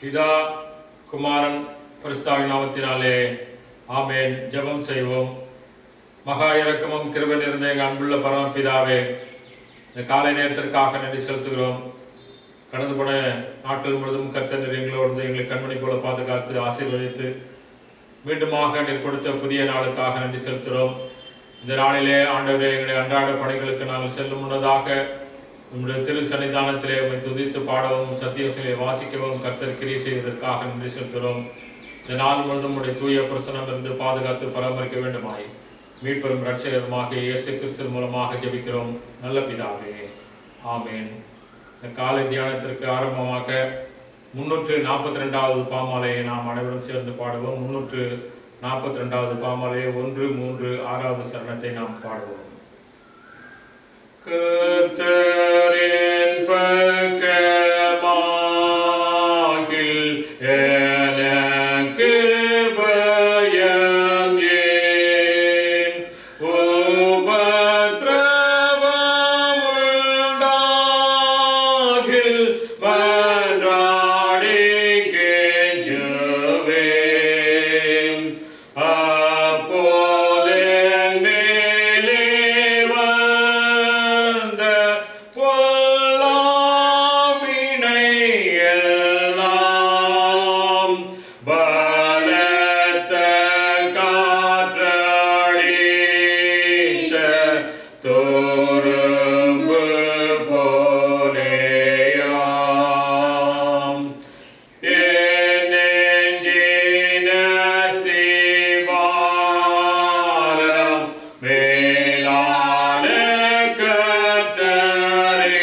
பிதா குமாரன் பரிசுத்தாவின் நாமத்தினாலே ஆமென் ஜெபம் செய்வோம் மகா இரக்கமும் கிருபை நிறைந்த எங்கள் அன்புள்ள பரமபிதாவே இந்த காலை நேரத்திற்காக நன்றி செலுத்துகிறோம் கடந்து போன நாட்கள் முழுவதும் கர்த்தர் எங்களோடு எங்களை கண்மணி போல பாதுகாத்து ஆசீர்வதித்து மீண்டுமாக நீர் கொடுத்த புதிய நாளுக்காக நன்றி செலுத்துகிறோம் இந்த நாளிலே ஆண்டவரே எங்களுடைய அன்றாட பணிகளுக்கு நாங்கள் செல்லும் முன்னதாக உங்களுடைய திரு சன்னிதானத்திலே உம்மை துதித்து பாடவும் சத்தியசிலை வாசிக்கவும் கர்த்தர் கிரியை செய்வதற்காக நன்றி செலுத்துகிறோம் இந்த நாள் முழுவதும் உடைய தூய பிரசனம் இருந்து பாதுகாத்து பராமரிக்க வேண்டுமாய் மீட்பெரும் ரட்சகருமாக இயேசு கிறிஸ்து மூலமாக ஜெபிக்கிறோம் நல்ல பிதாவே ஆமென் இந்த காலை தியானத்திற்கு ஆரம்பமாக முன்னூற்று நாற்பத்தி ரெண்டாவது பாமாலையை நாம் அனைவரும் சேர்ந்து பாடுவோம் முன்னூற்று நாற்பத்தி ரெண்டாவது பாமாலையை ஒன்று மூன்று ஆறாவது சரணத்தை நாம் பாடுவோம் கர்த்தரின் பக்கமாகில் எனக்கு பயம் ஏன் உபத்திரவம் உண்டாகில் மன்றாடி கெஞ்சுவேன் அப்போதென் மேலே வந்த பொல்லாவினை எல்லாம் பலத்த காற்றடித்த தோறும்பு போலேயாம் என் நெஞ்சின் அஸ்திவாரம் மேலான கர்த்தரே.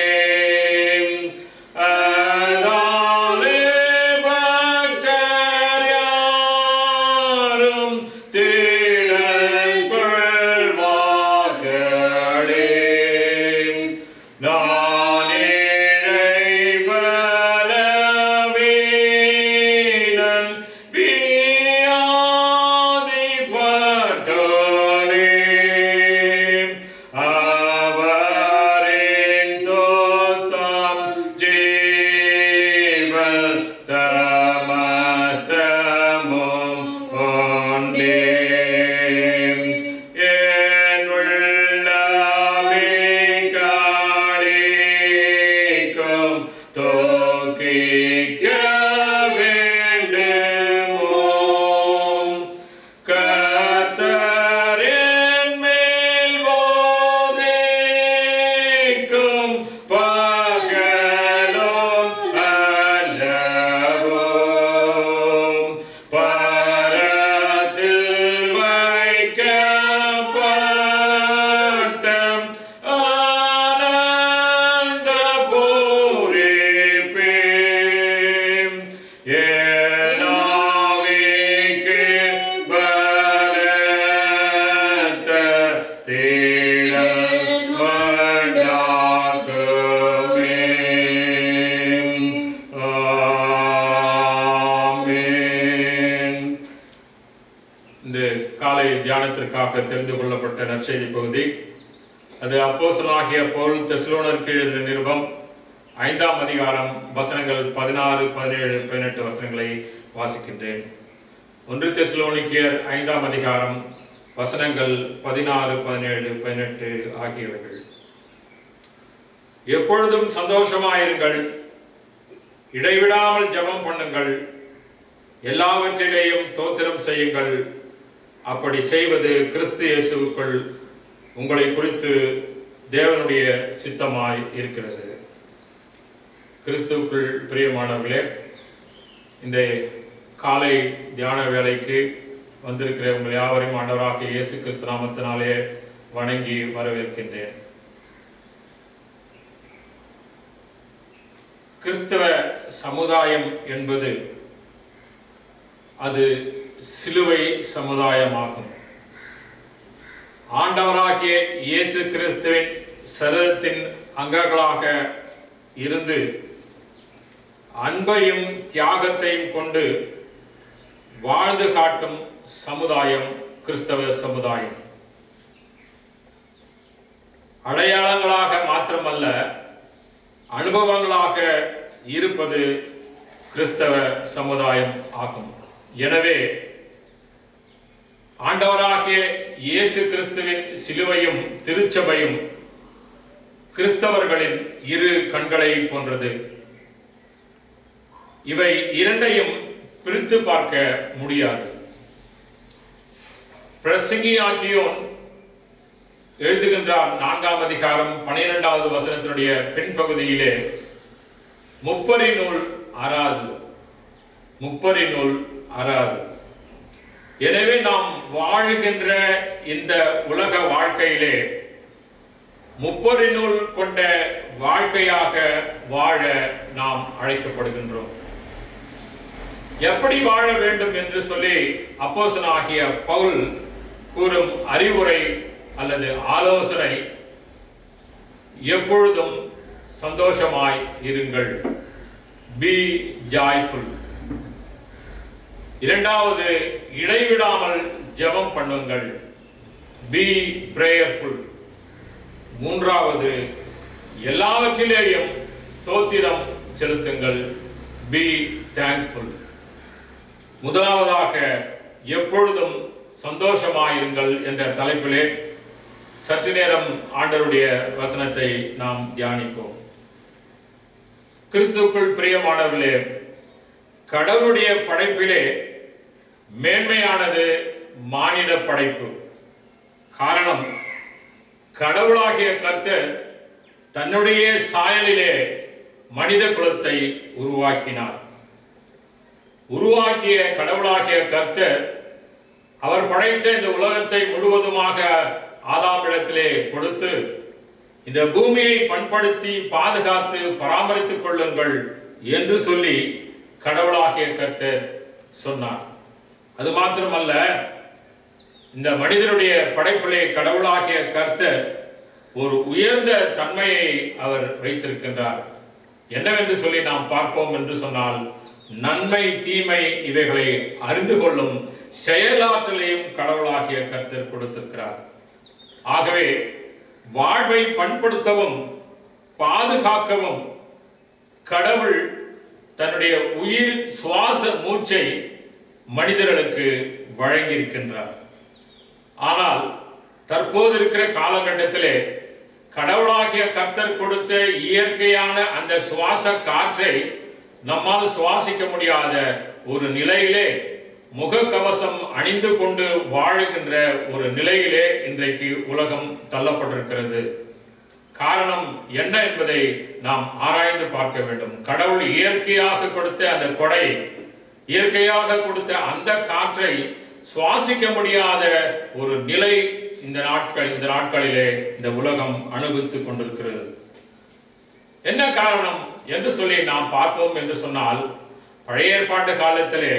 அதாலே பக்தர் யாரும் திடன் கொள்வார்களே. நான் ஏழை பலவீனன் வியாதிப்பட்டோனே. அவரின் தோத்தம் ஜீவன் சமஸ்தமும் கொண்டே. என் உள்ளமே காணிக்கும் தோக்கிக்க வேண்டுமோ கர்த்தரின் மேல் போதிக்கும் பகலும் அல்லவோ பரத்தில் வைக்கப்பட்ட ஆனந்த பூரிப்பே ஏனாவிக்கு பலத்த தேடல் வண்டாகுமே. ஆமென். இந்த காலை தியானத்திற்காக தெரிந்து கொள்ளப்பட்ட நற்செய்தி பகுதி அது அப்போஸ்தலனாகிய பவுல் தெசலோனருக்கு எழுதின நிருபம் ஐந்தாம் அதிகாரம் வசனங்கள் பதினாறு பதினேழு பதினெட்டு வசனங்களை வாசிக்கின்றேன் ஒன்று தெசலோனிக்கியர் ஐந்தாம் அதிகாரம் வசனங்கள் பதினாறு பதினேழு பதினெட்டு ஆகியவைகள் எப்பொழுதும் சந்தோஷமாயிருங்கள் இடைவிடாமல் ஜெபம் பண்ணுங்கள் எல்லாவற்றிலேயும் தோத்திரம் செய்யுங்கள் அப்படி செய்வது கிறிஸ்து இயேசுவுக்குள் உங்களை குறித்து தேவனுடைய சித்தமாய் இருக்கிறது கிறிஸ்துவுக்குள் பிரியமானவர்களே இந்த காலை தியான வேலைக்கு வந்திருக்கிற உங்கள் யாவரையும் ஆண்டவராக இயேசு கிறிஸ்து நாமத்தினாலே வணங்கி வரவேற்கின்றேன் கிறிஸ்தவ சமுதாயம் என்பது அது சிலுவை சமுதாயமாகும் ஆண்டவராகிய இயேசு கிறிஸ்துவின் சரீரத்தின் அங்கங்களாக இருந்து அன்பையும் தியாகத்தையும் கொண்டு வாழ்ந்து காட்டும் சமுதாயம் கிறிஸ்தவ சமுதாயம் அடையாளங்களாக மாத்திரமல்ல அனுபவங்களாக இருப்பது கிறிஸ்தவ சமுதாயம் ஆகும் எனவே ஆண்டவராகிய இயேசு கிறிஸ்துவின் சிலுவையும் திருச்சபையும் கிறிஸ்தவர்களின் இரு கண்களை போன்றது இவை இரண்டையும் பிரித்து பார்க்க முடியாது பிரசங்கி ஆகியோன் எழுதுகின்றார் நான்காம் அதிகாரம் பனிரெண்டாவது வசனத்தினுடைய பின்பகுதியிலே முப்பரி நூல் அறாது முப்பரி நூல் அறாது எனவே நாம் வாழுகின்ற இந்த உலக வாழ்க்கையிலே முப்பரி நூல் கொண்ட வாழ்க்கையாக வாழ நாம் அழைக்கப்படுகின்றோம் எப்படி வாழ வேண்டும் என்று சொல்லி அப்போசனாகிய பவுல் கூறும் அறிவுரை அல்லது ஆலோசனை எப்பொழுதும் சந்தோஷமாய் இருங்கள் பி ஜாய்ஃபுல் இரண்டாவது இடைவிடாமல் ஜெபம் பண்ணுங்கள் பி பிரேயர்ஃபுல் மூன்றாவது எல்லாவற்றிலேயும் ஸ்தோத்திரம் செலுத்துங்கள் பி தேங்க்ஃபுல் முதலாவதாக எப்பொழுதும் சந்தோஷமாயிருங்கள் என்ற தலைப்பிலே சற்று நேரம் ஆண்டருடைய வசனத்தை நாம் தியானிப்போம் கிறிஸ்துக்குள் பிரியமானவர்களே கடவுளுடைய படைப்பிலே மேன்மையானது மானிட படைப்பு காரணம் கடவுளாகிய கர்த்தர் தன்னுடைய சாயலிலே மனித குலத்தை உருவாக்கினார் உருவாக்கிய கடவுளாகிய கர்த்தர் அவர் படைத்த இந்த உலகத்தை முழுவதுமாக ஆதாமிடத்திலே கொடுத்து இந்த பூமியை பண்படுத்தி பாதுகாத்து பராமரித்துக் கொள்ளுங்கள் என்று சொல்லி கடவுளாகிய கர்த்தர் சொன்னார் அது மாத்திரமல்ல இந்த மனிதனுடைய படைப்பிலே கடவுளாகிய கர்த்தர் ஒரு உயர்ந்த தன்மையை அவர் வைத்திருக்கின்றார் என்னவென்று சொல்லி நாம் பார்ப்போம் என்று சொன்னால் நன்மை தீமை இவைகளை அறிந்து கொள்ளும் செயலாற்றலையும் கடவுளாகிய கர்த்தர் கொடுத்திருக்கிறார் ஆகவே வாழ்வை பண்படுத்தவும் பாதுகாக்கவும் கடவுள் தன்னுடைய உயிர் சுவாச மூச்சை மனிதர்களுக்கு வழங்கியிருக்கின்றார் ஆனால் தற்போது இருக்கிற காலகட்டத்திலே கடவுளாகிய கர்த்தர் கொடுத்த இயற்கையான அந்த சுவாச காற்றை நம்மால் சுவாசிக்க முடியாத ஒரு நிலையிலே முகக்கவசம் அணிந்து கொண்டு வாழுகின்ற ஒரு நிலையிலே இன்றைக்கு உலகம் தள்ளப்பட்டிருக்கிறது காரணம் என்ன என்பதை நாம் ஆராய்ந்து பார்க்க வேண்டும் கடவுள் இயற்கையாக கொடுத்த அந்த கொடை இயற்கையாக கொடுத்த அந்த காற்றை சுவாசிக்க முடியாத ஒரு நிலை இந்த நாட்கள் இந்த நாட்களிலே இந்த உலகம் அனுபவித்துக் கொண்டிருக்கிறது என்ன காரணம் என்று சொல்லி நாம் பார்ப்போம் என்று சொன்னால் பழைய ஏற்பாட்டு காலத்திலே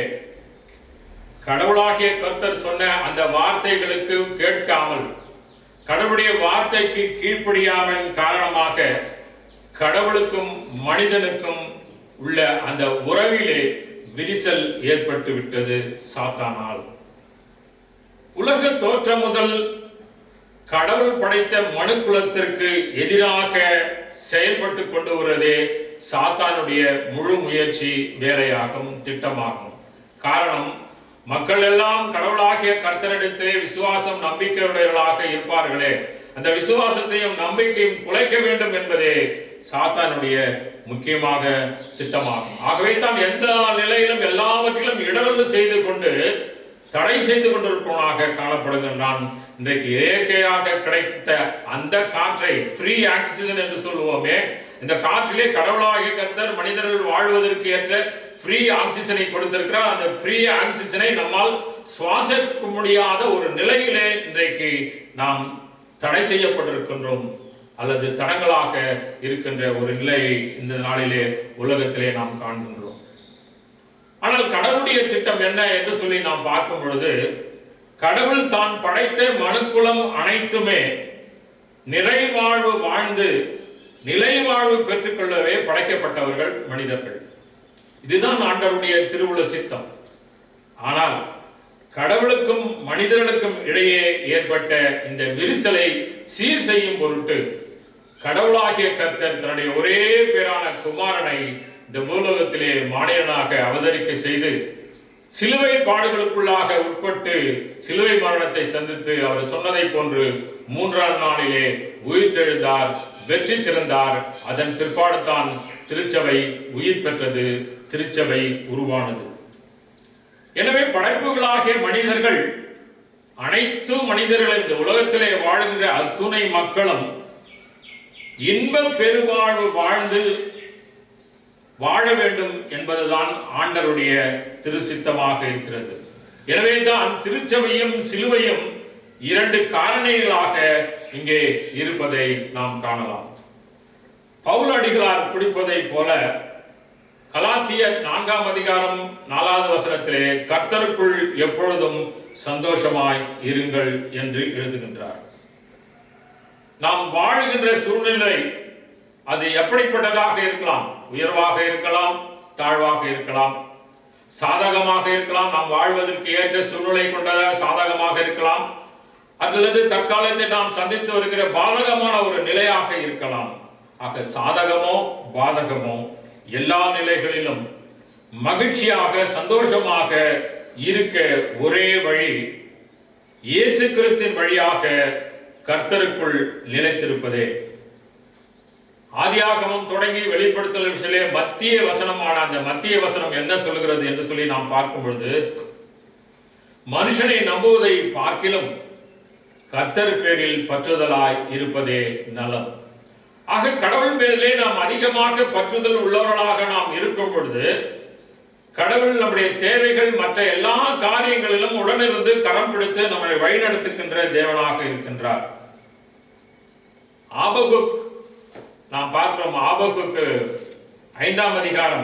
கடவுளாகிய கர்த்தர் சொன்ன அந்த வார்த்தைகளுக்கு கேட்காமல் கடவுளுடைய வார்த்தைக்கு கீழ்ப்படியாமல் காரணமாக கடவுளுக்கும் மனிதனுக்கும் உள்ள அந்த உறவிலே விரிசல் ஏற்பட்டு விட்டது சாத்தானால் உலக தோற்றம் முதல் கடவுள் படைத்த மனு குலத்திற்கு எதிராக செயல்பட்டு கொண்டு வருவதே சாத்தானுடைய முழு முயற்சி வேலையாகும் திட்டமாகும் காரணம் மக்கள் எல்லாம் கடவுளாகிய கர்த்தரிடத்திலே விசுவாசம் நம்பிக்கையுடையவர்களாக இருப்பார்களே அந்த விசுவாசத்தையும் நம்பிக்கையும் குலைக்க வேண்டும் என்பதே சாத்தானுடைய முக்கியமாக திட்டமாகும் ஆகவே தான் எந்த நிலையிலும் எல்லாவற்றிலும் இடரல் செய்து கொண்டு தடை செய்து கொண்டிருப்பவனாக காணப்படுகின்றான் இன்றைக்கு இயற்கையாக கிடைத்த அந்த காற்றை ஃப்ரீ ஆக்சிஜன் என்று சொல்லுவோமே இந்த காற்றிலே கடவுளாகிய கர்த்தர் மனிதர்கள் வாழ்வதற்கு ஏற்ற ஃப்ரீ ஆக்சிஜனை கொடுத்திருக்கிறார் அந்த ஃப்ரீ ஆக்சிஜனை நம்மால் சுவாசிக்க முடியாத ஒரு நிலையிலே இன்றைக்கு நாம் தடை செய்யப்பட்டிருக்கின்றோம் அல்லது தடங்களாக இருக்கின்ற ஒரு நிலையை இந்த நாளிலே உலகத்திலே நாம் காண்கின்றோம் ஆனால் கடவுளுடைய திட்டம் என்ன என்று சொல்லி நாம் பார்க்கும் பொழுது கடவுள் தான் படைத்த மனுக்குலம் அனைத்துமே நிறைவாழ்வு வாழ்ந்து நிலைவாழ்வு பெற்றுக்கொள்ளவே படைக்கப்பட்டவர்கள் மனிதர்கள் இதுதான் ஆண்டவருடைய திருவுள சித்தம் ஆனால் கடவுளுக்கும் மனிதர்களுக்கும் இடையே ஏற்பட்ட இந்த விரிசலை சீர் செய்யும் பொருட்டு கடவுளாகிய கர்த்தர் தன்னுடைய ஒரே பேரான குமாரனை இந்த பூலோகத்திலே மானியனாக அவதரிக்க செய்து சிலுவை பாடுகளுக்குள்ளாக உட்பட்டு சிலுவை மரணத்தை சந்தித்து அவர் சொன்னதை போன்று மூன்றாம் நாளிலே உயிர்த்தெழுந்தார் வெற்றி சிறந்தார் அதன் பிற்பாடுதான் திருச்சபை உயிர் பெற்றது திருச்சபை உருவானது எனவே படைப்புகளாகிய மனிதர்கள் அனைத்து மனிதர்களும் இந்த உலகத்திலே வாழ்கிற அத்துணை மக்களும் இன்ப பெருவாழ்வு வாழ்ந்து வாழ வேண்டும் என்பதுதான் ஆண்டருடைய திருசித்தமாக இருக்கிறது எனவே தான் திருச்சபையும் சிலுவையும் இரண்டு காரணிகளாக இங்கே இருப்பதை நாம் காணலாம் பவுல் அடிகளார் குடிப்பதைப் போல கலாத்தியர் நான்காம் அதிகாரம் நாலாவது வசனத்திலே கர்த்தருக்குள் எப்பொழுதும் சந்தோஷமாய் இருங்கள் என்று எழுதுகின்றார் நாம் வாழுகின்ற சூழ்நிலை அது எப்படிப்பட்டதாக இருக்கலாம் உயர்வாக இருக்கலாம் தாழ்வாக இருக்கலாம் சாதகமாக இருக்கலாம் நாம் வாழ்வதற்கு ஏற்ற சூழ்நிலை கொண்ட சாதகமாக இருக்கலாம் அல்லது தற்காலத்தில் நாம் சந்தித்து வருகிற பாதகமான ஒரு நிலையாக இருக்கலாம் ஆக சாதகமோ பாதகமோ எல்லா நிலைகளிலும் மகிழ்ச்சியாக சந்தோஷமாக இருக்க ஒரே வழி இயேசு கிறிஸ்தின் வழியாக கர்த்தருக்குள் நிலைத்திருப்பதே ஆதியாகமம் தொடங்கி வெளிப்படுத்தல் விஷயிலே மத்திய வசனமான அந்த மத்திய வசனம் என்ன சொல்கிறது என்று சொல்லி நாம் பார்க்கும் பொழுது மனுஷனை நம்புவதை பார்க்கிலும் கர்த்தர் பேரில் பற்றுதலாய் இருப்பதே நலம் ஆக கடவுள் மேலே நாம் அதிகமாக பற்றுதல் உள்ளவர்களாக நாம் இருக்கும் பொழுது கடவுள் நம்முடைய தேவைகள் மற்ற எல்லா காரியங்களிலும் உடனிருந்து கரம் பிடித்து நம்மை வழிநடத்துகின்ற தேவனாக இருக்கின்றார் ஆபகுக் நாம் பார்த்தோம் ஆபகுக்கு ஐந்தாம் அதிகாரம்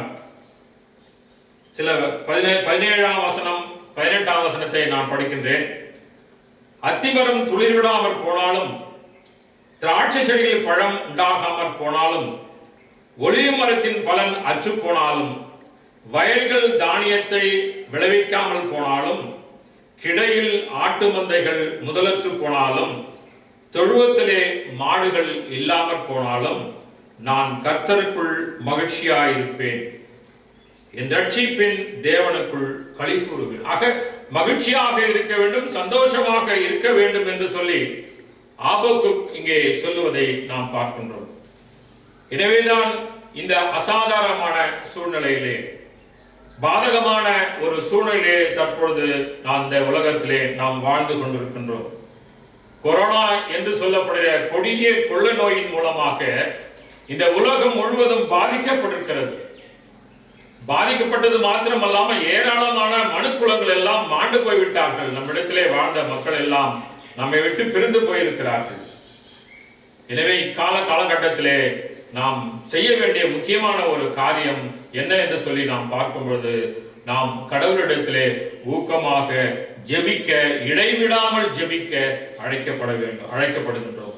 சில பதினேழு பதினேழாம் வசனம் பதினெட்டாம் வசனத்தை நான் படிக்கின்றேன் அத்திமரம் துளிர்விடாமற் போனாலும் திராட்சை செடியில் பழம் உண்டாகாமற் போனாலும் ஒளிய மரத்தின் பலன் அற்று போனாலும் வயல்கள் தானியத்தை விளைவிக்காமல் போனாலும் கிடையில் ஆட்டு மந்தைகள் முதலற்று போனாலும் தொழுவத்திலே மாடுகள் இல்லாமற் போனாலும் நான் கர்த்தருக்குள் மகிழ்ச்சியாயிருப்பேன் என் ரட்சிப்பின் தேவனுக்குள் களி கூறுவேன் ஆக மகிழ்ச்சியாக இருக்க வேண்டும் சந்தோஷமாக இருக்க வேண்டும் என்று சொல்லி ஆபோக்கு இங்கே சொல்லுவதை நாம் பார்க்கின்றோம் எனவேதான் இந்த அசாதாரணமான சூழ்நிலையிலே பாதகமான ஒரு சூழ்நிலையை தற்பொழுது நாம் இந்த உலகத்திலே நாம் வாழ்ந்து கொண்டிருக்கின்றோம் கொரோனா என்று சொல்லப்படுகிற கொடிய கொள்ள நோயின் மூலமாக இந்த உலகம் முழுவதும் பாதிக்கப்பட்டிருக்கிறது பாதிக்கப்பட்டது மாத்திரமல்லாம ஏராளமான மனுக்குலங்கள் எல்லாம் மாண்டு போய்விட்டார்கள் நம்மிடத்திலே வாழ்ந்த மக்கள் எல்லாம் நம்மை விட்டு பிரிந்து போயிருக்கிறார்கள் எனவே இக்கால காலகட்டத்திலே நாம் செய்ய வேண்டிய முக்கியமான ஒரு காரியம் என்ன என்று சொல்லி நாம் பார்க்கும்பொழுது நாம் கடவுளிடத்திலே ஊக்கமாக ஜெபிக்க இடைவிடாமல் ஜெபிக்க அழைக்கப்பட வேண்டும் அழைக்கப்படுகின்றோம்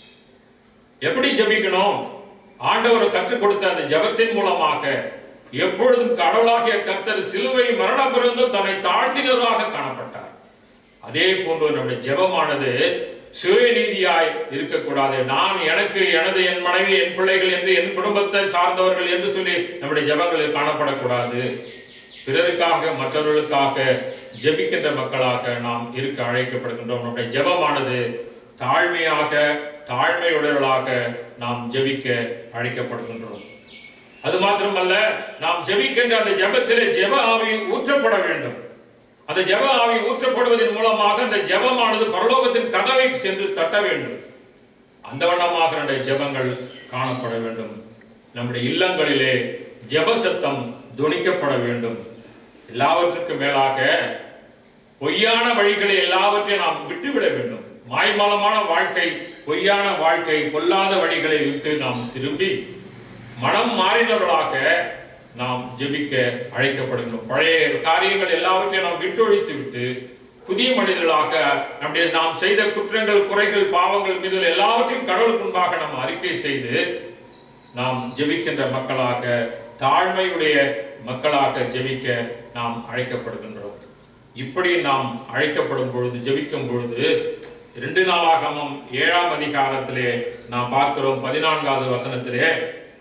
எப்படி ஜெபிக்கணும் ஆண்டவர் கற்றுக் கொடுத்த அந்த ஜெபத்தின் மூலமாக எப்பொழுதும் கடவுளாகிய கர்த்தர் சிலுவை மரண பிறந்தும் தன்னை தாழ்த்தினராக காணப்பட்டார் அதே போன்று நம்முடைய ஜெபமானது சுயநீதியாய் இருக்கக்கூடாது நான் எனக்கு எனது என் மனைவி என் பிள்ளைகள் என்று என் குடும்பத்தை சார்ந்தவர்கள் என்று சொல்லி நம்முடைய ஜெபங்களில் காணப்படக்கூடாது பிறருக்காக மற்றவர்களுக்காக ஜெபிக்கின்ற மக்களாக நாம் இருக்க அழைக்கப்படுகின்றோம் நம்முடைய ஜெபமானது தாழ்மையாக தாழ்மையுடையவர்களாக நாம் ஜெபிக்க அழைக்கப்படுகின்றோம் அது மாத்திரமல்ல நாம் ஜெபிக்கின்ற அந்த ஜெபத்திலே ஜெப ஆவி ஊற்றப்பட வேண்டும் அந்த ஜெப ஆவி ஊற்றப்படுவதன் மூலமாக அந்த ஜெபமானது பரலோகத்தின் கதவை சென்று தட்ட வேண்டும் அந்த வண்ணமாக நம்முடைய ஜெபங்கள் காணப்பட வேண்டும் நம்முடைய இல்லங்களிலே ஜெப சத்தம் துணிக்கப்பட வேண்டும் எல்லாவற்றுக்கும் மேலாக பொய்யான வழிகளை எல்லாவற்றையும் நாம் விட்டுவிட வேண்டும் மாய்மலமான வாழ்க்கை பொய்யான வாழ்க்கை பொல்லாத வழிகளை விட்டு நாம் திரும்பி மனம் மாறினவர்களாக நாம் ஜெபிக்க அழைக்கப்படுகிறோம் பழைய காரியங்கள் எல்லாவற்றையும் நாம் விட்டொழித்து விட்டு புதிய மனிதர்களாக நம்முடைய நாம் செய்த குற்றங்கள் குறைகள் பாவங்கள் மீது எல்லாவற்றையும் கடவுளுக்கு முன்பாக நாம் அறிக்கை செய்து நாம் ஜெபிக்கின்ற மக்களாக தாழ்மையுடைய மக்களாக ஜெபிக்க நாம் அழைக்கப்படுகின்றோம் இப்படி நாம் அழைக்கப்படும் பொழுது ஜெபிக்கும் பொழுது இரண்டு நாளாகமம் ஏழாம் அதிகாரத்திலே நாம் பார்க்கிறோம் பதினான்காவது வசனத்திலே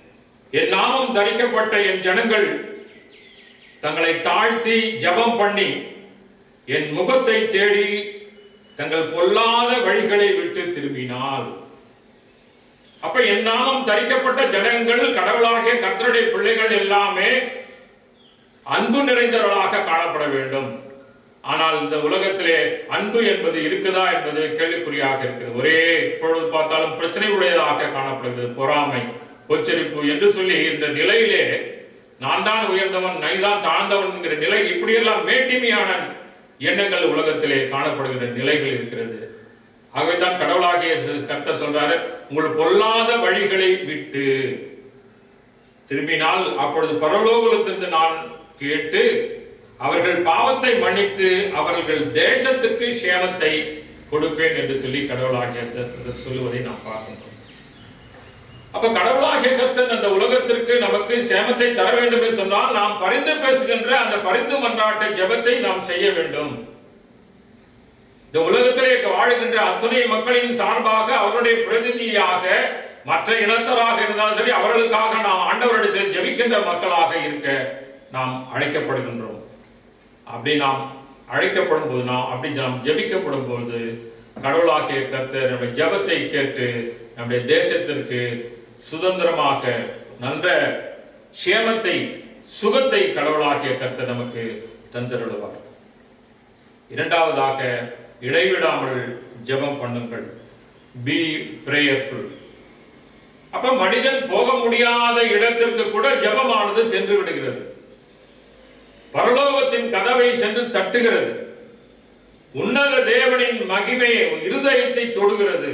என் நாமம் தரிக்கப்பட்ட என் ஜனங்கள் தங்களை தாழ்த்தி ஜெபம் பண்ணி என் முகத்தை தேடி தங்கள் பொல்லாத வழிகளை விட்டு திரும்பினால் அப்ப என் நாமம் தரிக்கப்பட்ட ஜனங்கள் கடவுளாகிய கர்த்தருடைய பிள்ளைகள் எல்லாமே அன்பு நிறைந்தவர்களாக காணப்பட வேண்டும் ஆனால் இந்த உலகத்திலே அன்பு என்பது இருக்குதா என்பது கேள்விக்குறியாக இருக்கிறது ஒரே இப்பொழுது பார்த்தாலும் பிரச்சனை உடையதாக காணப்படுகிறது பொறாமை பொச்சரிப்பு என்று சொல்லி இந்த நிலையிலே நான் தான் உயர்ந்தவன் நீ தான் தாழ்ந்தவன் என்கிற நிலை இப்படியெல்லாம் மேட்டிமையான எண்ணங்கள் உலகத்திலே காணப்படுகிற நிலைகள் இருக்கிறது ஆகவேதான் கடவுளாகிய கர்த்தர் சொல்றாரு உங்கள் பொல்லாத வழிகளை விட்டு திரும்பினால் அப்பொழுது பரலோகத்திலிருந்து நான் கேட்டு அவர்கள் பாவத்தை மன்னித்து அவர்கள் தேசத்துக்கு சேமத்தை கொடுப்பேன் என்று சொல்லி கடவுளாகிய கர்த்தர் சொல்லுவதை நாம் பார்க்கின்றோம் அப்ப கடவுளாகிய கர்த்தர் அந்த உலகத்திற்கு நமக்கு சேமத்தை தர வேண்டும் என்று சொன்னால் நாம் பரிந்து பேசுகின்ற அந்த பரிந்து மன்றாட்ட ஜெபத்தை நாம் செய்ய வேண்டும் இந்த உலகத்திலே வாழுகின்ற அத்துணை மக்களின் சார்பாக அவருடைய பிரதிநிதியாக மற்ற இனத்தராக இருந்தாலும் சரி அவர்களுக்காக நாம் ஆண்டவரிடத்தில் ஜெபிக்கின்ற மக்களாக இருக்க நாம் அழைக்கப்படுகின்றோம் அப்படி நாம் அழைக்கப்படும் போது நாம் அப்படி நாம் ஜெபிக்கப்படும் போது கடவுளாகிய கர்த்தர் நம்முடைய ஜெபத்தை கேட்டு நம்முடைய தேசத்திற்கு சுதந்திரமாக நல்ல சேமத்தை சுகத்தை கடவுளாகிய கர்த்தர் நமக்கு தந்திருடுவார் இரண்டாவதாக இடைவிடாமல் ஜெபம் பண்ணுங்கள் பி பிரேயர்ஃபுல் அப்ப மனிதன் போக முடியாத இடத்திற்கு கூட ஜெபமானது சென்று விடுகிறது பரலோகத்தின் கதவை சென்று தட்டுகிறது உன்னத தேவனின் மகிமையை இருதயத்தை தொடுகிறது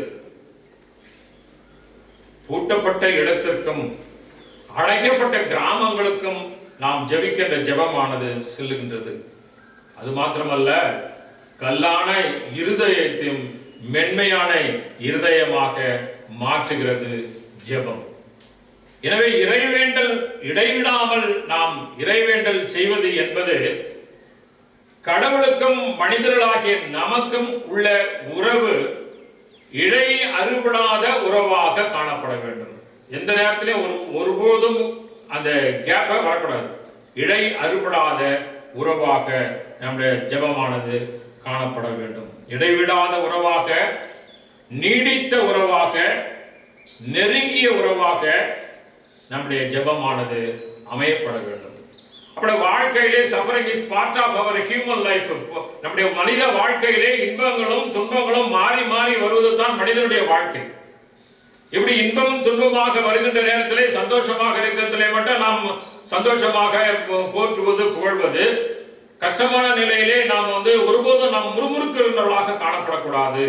பூட்டப்பட்ட இடத்திற்கும் அழைக்கப்பட்ட கிராமங்களுக்கும் நாம் ஜெபிக்கின்ற ஜெபமானது செல்லுகின்றது அது மாத்திரமல்ல கல்லான இருதயத்தையும் மென்மையான இருதயமாக மாற்றுகிறது ஜெபம் எனவே இறைவேண்டல் இடைவிடாமல் நாம் இறைவேண்டல் செய்வது என்பது கடவுளுக்கும் மனிதர்களாகிய நமக்கும் உள்ள உறவு இழை அறுபடாத உறவாக காணப்பட வேண்டும் எந்த நேரத்திலும் ஒரு ஒருபோதும் அந்த கேப்பை வரக்கூடாது இழை அறுபடாத உறவாக நம்முடைய ஜெபமானது காணப்பட வேண்டும் இடைவிடாத உறவாக நீடித்த உறவாக நெருங்கிய உறவாக நம்முடைய ஜெபமானது அமையப்பட வேண்டும் அப்படி வாழ்க்கையிலே suffering is part of our human life நம்முடைய மனித வாழ்க்கையிலே இன்பங்களும் துன்பங்களும் மாறி மாறி வருவது தான் மனிதனுடைய வாழ்க்கை இப்படி இன்பமும் துன்பமாக வருகின்ற நேரத்திலே சந்தோஷமாக இருக்கிறதிலே மட்டும் நாம் சந்தோஷமாக போ- போற்றுவது புகழ்வது கஷ்டமான நிலையிலே நாம் வந்து ஒருபோதும் நாம் முறுமுறுக்கிறவர்களாக காணப்படக்கூடாது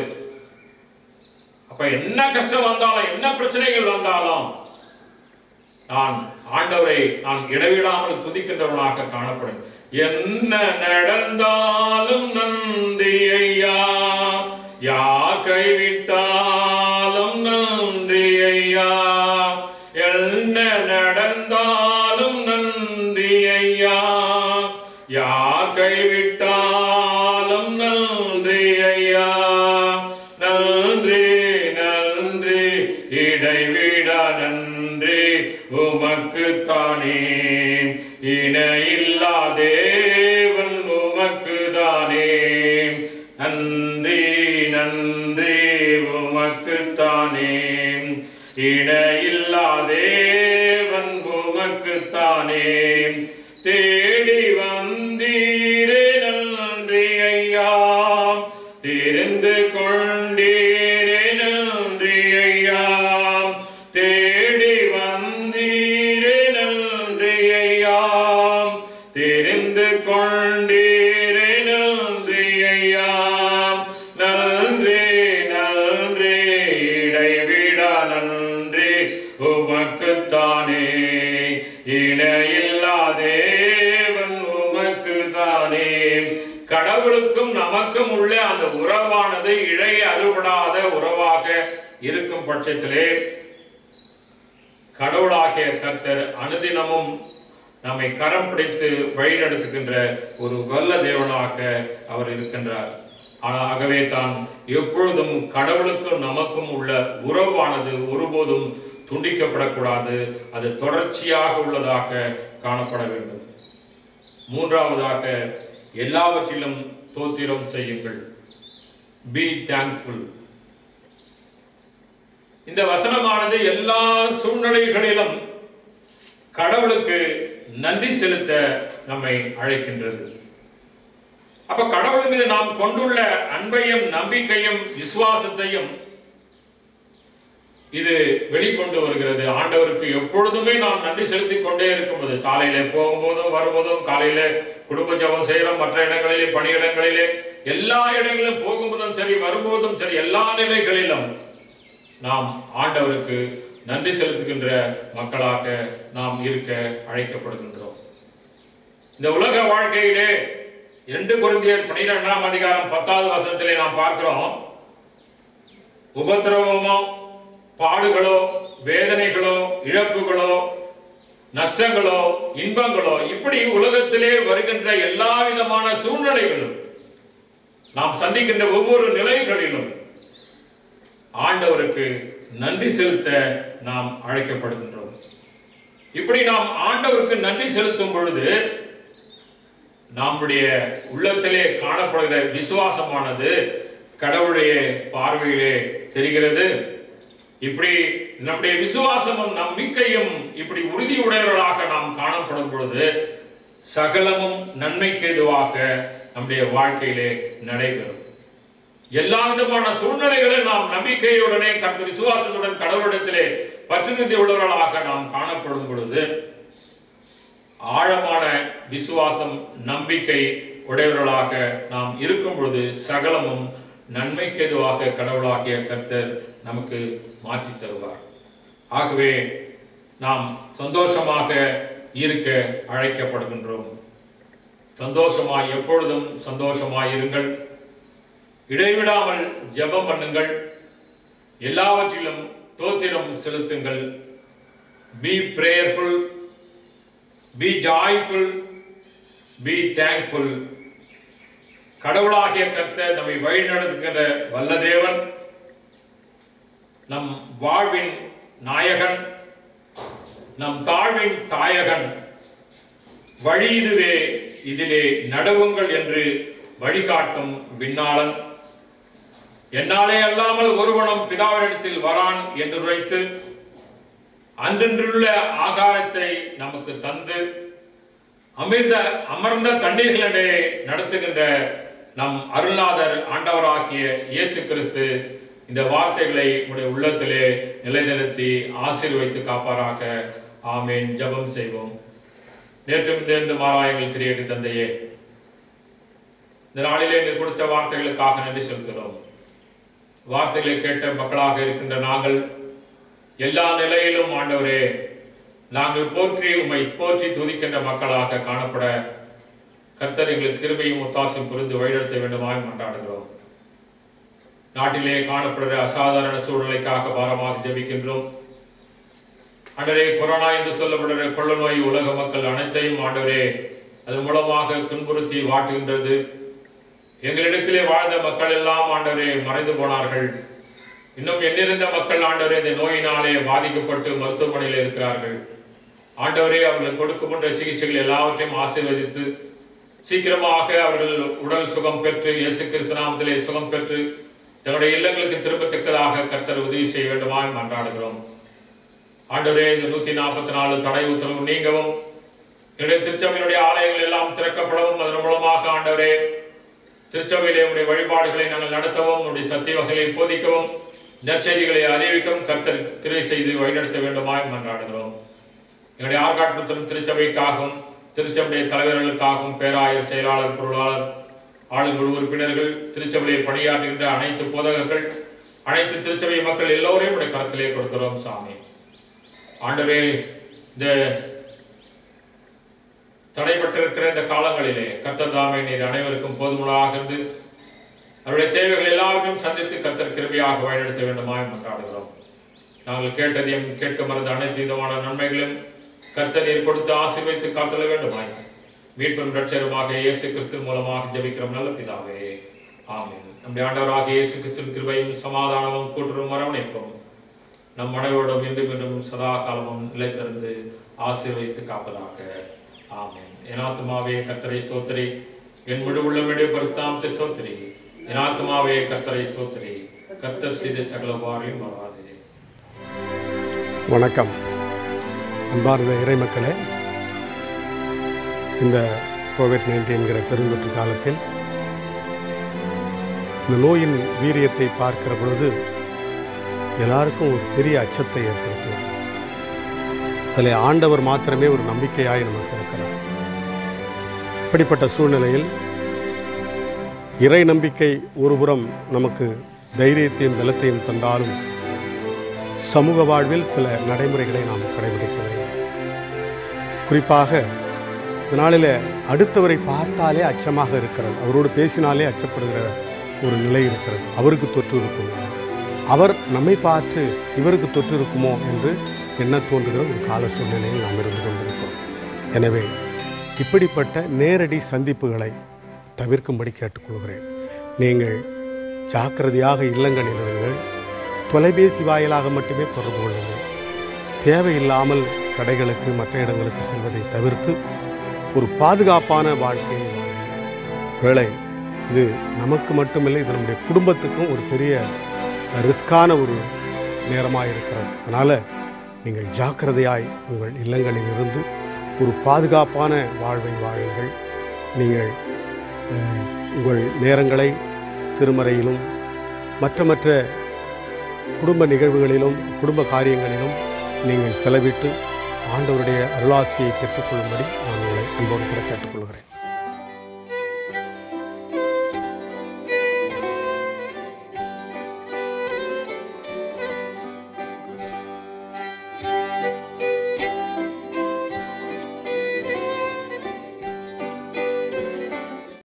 அப்ப என்ன கஷ்டம் வந்தாலும் என்ன பிரச்சனைகள் வந்தாலும் நான் ஆண்டவரை நான் இடைவிடாமல் துதிக்கின்றவனாக காணப்படும் என்ன நடந்தாலும் நன்றி ஐயா யார் கைவிட்டாலும் நன்றி ஐயா என்ன நடந்தாலும் நன்றி ஐயா யார் கைவிட்டாலும் நன்றி ஐயா நன்றி நன்றி இடைவிட நன்றி உமக்கு தானே இணையில்லா தேவன் உமக்கு தானே நன்றி நன்றி உமக்கு தானே இணையில்லா தேவன் உமக்கு தானே தேடி வந்தீரே நன்றி ஐயா தெரிந்து கொண்டீரே நன்றி ஐயா தேடி வந்தீரே நன்றி ஐயா தெரிந்து கொண்டீரே நன்றி ஐயா நன்றி நன்றி இடைவிட நன்றி உமக்குத்தானே இணையில்லா தேவன் உமக்குத்தானே கடவுளுக்கும் நமக்கும் உள்ள அந்த உறவானது இழை அறுபடாத உறவாக இருக்கும் பட்சத்திலே கடவுளாகிய கர்த்தர் அனுதினமும் நம்மை கரம் பிடித்து வழிநடத்துகின்ற ஒரு வல்ல தேவனாக அவர் இருக்கின்றார் ஆனால் ஆகவே தான் எப்பொழுதும் கடவுளுக்கும் நமக்கும் உள்ள உறவானது ஒருபோதும் துண்டிக்கப்படக்கூடாது அது தொடர்ச்சியாக உள்ளதாக காணப்பட வேண்டும் மூன்றாவதாக எல்லாவற்றிலும் தோத்திரம் செய்யுங்கள் பி தேங்க்ஃபுல் இந்த வசனமானது எல்லா சூழ்நிலைகளிலும் கடவுளுக்கு நன்றி செலுத்த நம்மை அழைக்கின்றது அப்ப கடவுள் மீது நாம் கொண்டுள்ள அன்பையும் நம்பிக்கையும் விசுவாசத்தையும் இது வெளிக்கொண்டு வருகிறது ஆண்டவருக்கு எப்பொழுதுமே நாம் நன்றி செலுத்திக் கொண்டே இருக்கும்போது சாலையில போகும்போதும் வரும்போதும் காலையில குடும்ப ஜபம் செய்கிறோம் மற்ற இடங்களிலே பணியிடங்களிலே எல்லா இடங்களிலும் போகும்போதும் சரி வரும்போதும் சரி எல்லா நிலைகளிலும் நாம் ஆண்டவருக்கு நன்றி செலுத்துகின்ற மக்களாக நாம் இருக்க அழைக்கப்படுகின்றோம் இந்த உலக வாழ்க்கையிலே இரண்டு குருந்தியர் பனிரெண்டாம் அதிகாரம் பத்தாவது வசனத்திலே நாம் பார்க்கிறோம் உபத்திரவமோ பாடுகளோ வேதனைகளோ இழப்புகளோ நஷ்டங்களோ இன்பங்களோ இப்படி உலகத்திலே வருகின்ற எல்லா விதமான சூழ்நிலைகளும் நாம் சந்திக்கின்ற ஒவ்வொரு நிலைகளிலும் ஆண்டவருக்கு நன்றி செலுத்த நாம் அழைக்கப்படுகின்றோம் இப்படி நாம் ஆண்டவருக்கு நன்றி செலுத்தும் பொழுது நம்முடைய உள்ளத்திலே காணப்படுகிற விசுவாசமானது கடவுளுடைய பார்வையிலே தெரிகிறது இப்படி நம்முடைய விசுவாசமும் நம்பிக்கையும் இப்படி உறுதியுடையவர்களாக நாம் காணப்படும் பொழுது சகலமும் நன்மைக்கு எதுவாக நம்முடைய வாழ்க்கையிலே நடைபெறும் எல்லா விதமான சூழ்நிலைகளிலும் நாம் நம்பிக்கையுடனே கருத்து விசுவாசத்துடன் கடவுளிடத்திலே பற்றுறுதி உள்ளவர்களாக நாம் காணப்படும் பொழுது ஆழமான விசுவாசம் நம்பிக்கை உடையவர்களாக நாம் இருக்கும் பொழுது சகலமும் நன்மைக்கு எதுவாக கடவுளாகிய கர்த்தர் நமக்கு மாற்றி தருவார் ஆகவே நாம் சந்தோஷமாக இருக்க அழைக்கப்படுகின்றோம் சந்தோஷமாய் எப்பொழுதும் சந்தோஷமாய் இருங்கள் இடைவிடாமல் ஜெபம் பண்ணுங்கள் எல்லாவற்றிலும் தோத்திரம் செலுத்துங்கள் be prayerful be joyful be thankful கடவுளாகிய கர்த்தர் நம்மை வழிநடத்துகிற வல்ல தேவன் நம் வாழ்வின் நாயகன் நம் தாழ்வின் தாயகன் வழி இதுவே இதிலே நடவுங்கள் என்று வழிகாட்டும் விண்ணாளன் என்னாலே அல்லாமல் ஒருவனும் பிதாவினிடத்தில் வரான் என்று உரைத்து அன்றென்றுள்ள ஆகாரத்தை நமக்கு தந்து அமிர்த அமர்ந்த தண்ணீர்களிடையே நடத்துகின்ற நம் அருள்நாதர் ஆண்டவராகிய இயேசு கிறிஸ்து இந்த வார்த்தைகளை உடைய உள்ளத்திலே நிலைநிறுத்தி ஆசீர்வைத்து காப்பாராக ஆமேன் ஜெபம் செய்வோம் நேற்றும் நேர்ந்து மாறாயங்கள் திரியக்கு தந்தையே இந்த நாளிலே நீர் கொடுத்த வார்த்தைகளுக்காக நன்றி செலுத்துகிறோம் வார்த்தைகளை கேட்ட மக்களாக இருக்கின்ற நாங்கள் எல்லா நிலையிலும் ஆண்டவரே நாங்கள் போற்றி உம்மை போற்றி துதிக்கின்ற மக்களாக காணப்பட கர்த்தர் எங்களுக்கு கிருபையும் ஒத்தாசையும் புரிந்து வழிநடத்த வேண்டுமாய் மன்றாடுகிறோம் நாட்டிலே காணப்படுகிற அசாதாரண சூழ்நிலைக்காக பாரமாக ஜெபிக்கின்றோம் ஆண்டவரே கொரோனா என்று சொல்லப்படுகிற கொள்ள நோய் உலக மக்கள் அனைத்தையும் ஆண்டவரே அதன் மூலமாக துன்புறுத்தி வாட்டுகின்றது எங்களிடத்திலே வாழ்ந்த மக்கள் எல்லாம் ஆண்டவரே மறைந்து போனார்கள் இன்னும் எண்ணிருந்த மக்கள் ஆண்டவரே இந்த நோயினாலே பாதிக்கப்பட்டு மருத்துவமனையில் இருக்கிறார்கள் ஆண்டவரே அவர்களுக்கு கொடுக்கின்ற சிகிச்சைகள் எல்லாவற்றையும் ஆசீர்வதித்து சீக்கிரமாக அவர்கள் உடல் சுகம் பெற்று இயேசு கிறிஸ்து நாமத்திலே சுகம் பெற்று தங்களுடைய இல்லங்களுக்கு திரும்பத்தக்கதாக கர்த்தர் உதவி செய்ய வேண்டுமாய் மன்றாடுகிறோம் ஆண்டவரே இந்த நூத்தி நாற்பத்தி நாலு தடை உத்தரவு நீங்கவும் என்னுடைய திருச்சபையினுடைய ஆலயங்கள் எல்லாம் திறக்கப்படவும் அதன் மூலமாக ஆண்டவரே திருச்சபையிலே உடைய வழிபாடுகளை நாங்கள் நடத்தவும் உடைய சத்திய வசதிகளை போதிக்கவும் நற்செய்திகளை அறிவிக்கவும் கர்த்தர் கிருபை செய்து வழிநடத்த வேண்டுமாய் மன்றாடுகிறோம் எங்களுடைய ஆர்காட்டுத்தலும் திருச்சபைக்காகவும் திருச்சபையுடைய தலைவர்களுக்காகவும் பேராயர் செயலாளர் பொருளாளர் ஆளுங்குழு உறுப்பினர்கள் திருச்சபையை பணியாற்றுகின்ற அனைத்து போதகர்கள் அனைத்து திருச்சபை மக்கள் எல்லோரையும் உடைய கரத்திலே கொடுக்கிறோம் சாமி ஆண்டவே இந்த தடைப்பட்டிருக்கிற இந்த காலங்களிலே கர்த்தர் தாமே நீர் அனைவருக்கும் போதுமானதாக இருந்து அவருடைய தேவைகள் எல்லாவற்றையும் சந்தித்து கர்த்தர் கிருபையாக வழிநடத்த வேண்டுமாய் மன்றாடுகிறோம் நாங்கள் கேட்டதையும் கேட்க மறந்த அனைத்து விதமான நன்மைகளையும் கர்த்தர் நீர் கொடுத்து ஆசீர்வைத்து காத்தல வேண்டுமாய் மீட்பும் ரட்சருமாக இயேசு கிறிஸ்து மூலமாக ஜெபிக்கிறோம் நல்ல பிதாவே ஆமென் நம்முடைய ஆண்டவராக இயேசு கிறிஸ்துவின் கிருபையும் சமாதானமும் கூட்டுறவும் அரவணைப்பும் நம் மனைவோடும் இன்றும் இன்றும் சதா காலமும் நிலைத்திருந்து ஆசீர்வதித்து காப்பதாக ஆமென் என் ஆத்துமாவே கர்த்தரை ஸ்தோத்திரி என் முழு உள்ளமிடைய பருத்தாமத்தை ஸ்தோத்திரி என் ஆத்துமாவே கர்த்தரை ஸ்தோத்திரி கர்த்தர் செய்த சகல பாரையும் மறாதே வணக்கம் அன்பார்ந்த இறைமக்களே இந்த கோவிட் நைன்டீன் என்கிற பெருந்தொற்று காலத்தில் இந்த நோயின் வீரியத்தை பார்க்கிற பொழுது எல்லாருக்கும் ஒரு பெரிய அச்சத்தை ஏற்படுத்துகிறது அதில் ஆண்டவர் மாத்திரமே ஒரு நம்பிக்கையாய் நமக்கு இருக்கிறார் இப்படிப்பட்ட சூழ்நிலையில் இறை நம்பிக்கை ஒருபுறம் நமக்கு தைரியத்தையும் பலத்தையும் தந்தாலும் சமூக வாழ்வில் சில நடைமுறைகளை நாம் கடைபிடிக்க வேண்டும் குறிப்பாக இந்த நாளில் அடுத்தவரை பார்த்தாலே அச்சமாக இருக்கிறது அவரோடு பேசினாலே அச்சப்படுகிற ஒரு நிலை இருக்கிறது அவருக்கு தொற்று இருக்குமோ அவர் நம்மை பார்த்து இவருக்கு தொற்று இருக்குமோ என்று எண்ண தோன்றுகிற ஒரு கால சூழ்நிலையில் நாம் இருந்து கொண்டிருக்கிறோம் எனவே இப்படிப்பட்ட நேரடி சந்திப்புகளை தவிர்க்கும்படி கேட்டுக்கொள்கிறேன் நீங்கள் ஜாக்கிரதையாக இல்லங்களில் இருங்கள் தொலைபேசி வாயிலாக மட்டுமே தொடர்பு கொள்ளுங்கள் தேவையில்லாமல் கடைகளுக்கு மற்ற இடங்களுக்கு செல்வதை தவிர்த்து ஒரு பாதுகாப்பான வாழ்க்கையை வாழுங்கள். வேளை இது நமக்கு மட்டுமில்லை இது நம்முடைய குடும்பத்துக்கும் ஒரு பெரிய ரிஸ்கான ஒரு நேரமாக இருக்கிறது அதனால் நீங்கள் ஜாக்கிரதையாய் உங்கள் இல்லங்களில் இருந்து ஒரு பாதுகாப்பான வாழ்வை வாழுங்கள் நீங்கள் அஹ், உங்கள் நேரங்களை திருமறையிலும் மற்ற மற்ற குடும்ப நிகழ்வுகளிலும் குடும்ப காரியங்களிலும் நீங்கள் செலவிட்டு ஆண்டவருடைய அருளாசியை பெற்றுக்கொள்ளும்படி நான் உங்களை அன்போடு கூட கேட்டுக்கொள்கிறேன்